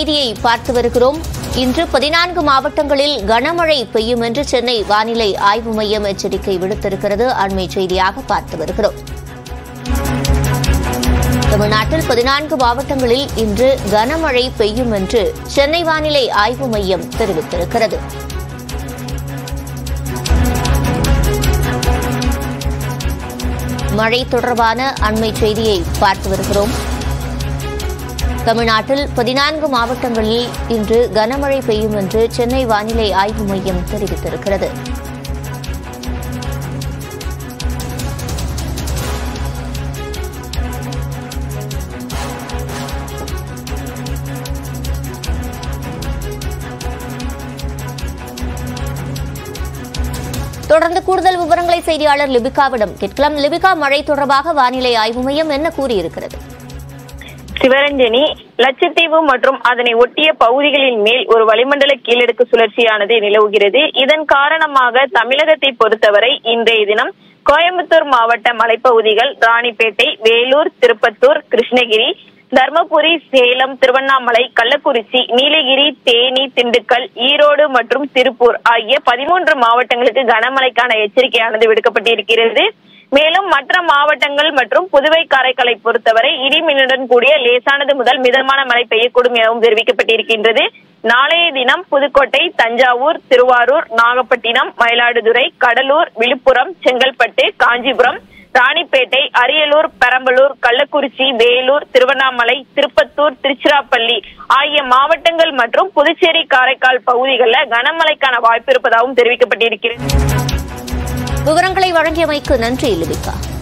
செய்தியை பார்த்து வருகிறோம் இன்று பதினான்கு மாவட்டங்களில் கனமழை பெய்யும் என்று சென்னை வானிலை ஆய்வு மையம் எச்சரிக்கை விடுத்திருக்கிறது அண்மை செய்தியாக பார்த்து வருகிறோம் தமிழ்நாட்டில் பதினான்கு மாவட்டங்களில் இன்று கனமழை பெய்யும் என்று சென்னை வானிலை ஆய்வு மையம் தெரிவித்திருக்கிறது மழை தொடர்பான அண்மை செய்தியை பார்த்து வருகிறோம் தமிழ்நாட்டில் பதினான்கு மாவட்டங்களில் இன்று கனமழை பெய்யும் என்று சென்னை வானிலை ஆய்வு மையம் தெரிவித்திருக்கிறது தொடர்ந்து கூடுதல் விவரங்களை செய்தியாளர் லிபிகாவிடம் கேட்கலாம் லிபிகா மழை தொடர்பாக வானிலை ஆய்வு மையம் என்ன கூறியிருக்கிறது சிவரஞ்சனி லட்சத்தீவு மற்றும் அதனை ஒட்டிய பகுதிகளின் மேல் ஒரு வளிமண்டல கீழடுக்கு சுழற்சியானது நிலவுகிறது இதன் காரணமாக தமிழகத்தை பொறுத்தவரை இன்றைய தினம் கோயம்புத்தூர் மாவட்ட மலைப்பகுதிகள் ராணிப்பேட்டை வேலூர் திருப்பத்தூர் கிருஷ்ணகிரி தர்மபுரி சேலம் திருவண்ணாமலை கள்ளக்குறிச்சி நீலகிரி தேனி திண்டுக்கல் ஈரோடு மற்றும் திருப்பூர் ஆகிய பதிமூன்று மாவட்டங்களுக்கு கனமழைக்கான எச்சரிக்கையானது விடுக்கப்பட்டிருக்கிறது மேலும் மற்ற மாவட்டங்கள் மற்றும் புதுவை காரைக்காலை பொறுத்தவரை இடி மின்னுடன் கூடிய லேசானது முதல் மிதமான மழை பெய்யக்கூடும் எனவும் தெரிவிக்கப்பட்டிருக்கின்றது நாளைய தினம் புதுக்கோட்டை தஞ்சாவூர் திருவாரூர் நாகப்பட்டினம் மயிலாடுதுறை கடலூர் விழுப்புரம் செங்கல்பட்டு காஞ்சிபுரம் ராணிப்பேட்டை அரியலூர் பெரம்பலூர் கள்ளக்குறிச்சி வேலூர் திருவண்ணாமலை திருப்பத்தூர் திருச்சிராப்பள்ளி ஆகிய மாவட்டங்கள் மற்றும் புதுச்சேரி காரைக்கால் பகுதிகளில் கனமழைக்கான வாய்ப்பு இருப்பதாகவும் தெரிவிக்கப்பட்டிருக்கிறது விவரங்களை வழங்கியமைக்கு நன்றி லிபிகா